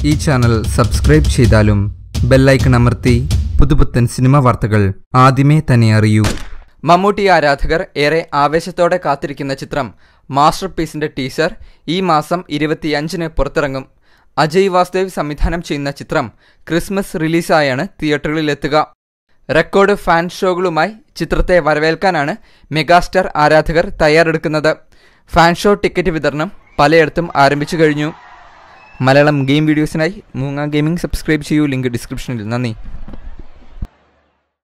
ഈ channel subscribe ചെയ്താലും bell icon അമർത്തി പുതുപുത്തൻ സിനിമ വാർത്തകൾ ആദ്യമേ തന്നെ അറിയൂ മമ്മൂട്ടി ആരാധകർ ഏറെ ആവേശത്തോടെ കാത്തിരിക്കുന്ന ചിത്രം മാസ്റ്റർ പീസിന്റെ ടീസർ ഈ മാസം ഇരുപത്തിയഞ്ചിന് പുറത്തിറങ്ങും അജയ് വാസ്ദേവ് സംവിധാനം ചെയ്യുന്ന ചിത്രം ക്രിസ്മസ് റിലീസായാണ് തിയേറ്ററുകളിലെത്തുക റെക്കോർഡ് ഫാൻ ഷോകളുമായി ചിത്രത്തെ വരവേൽക്കാനാണ് മെഗാസ്റ്റാർ ആരാധകർ തയ്യാറെടുക്കുന്നത് ഫാൻ ഷോ ടിക്കറ്റ് വിതരണം പലയിടത്തും ആരംഭിച്ചു കഴിഞ്ഞു മലയാളം ഗെയിം വീഡിയോസിനായി മൂങ്ങ ഗെയിമിംഗ് സബ്സ്ക്രൈബ് ചെയ്യൂ ലിങ്ക് ഡിസ്ക്രിപ്ഷനിൽ നന്ദി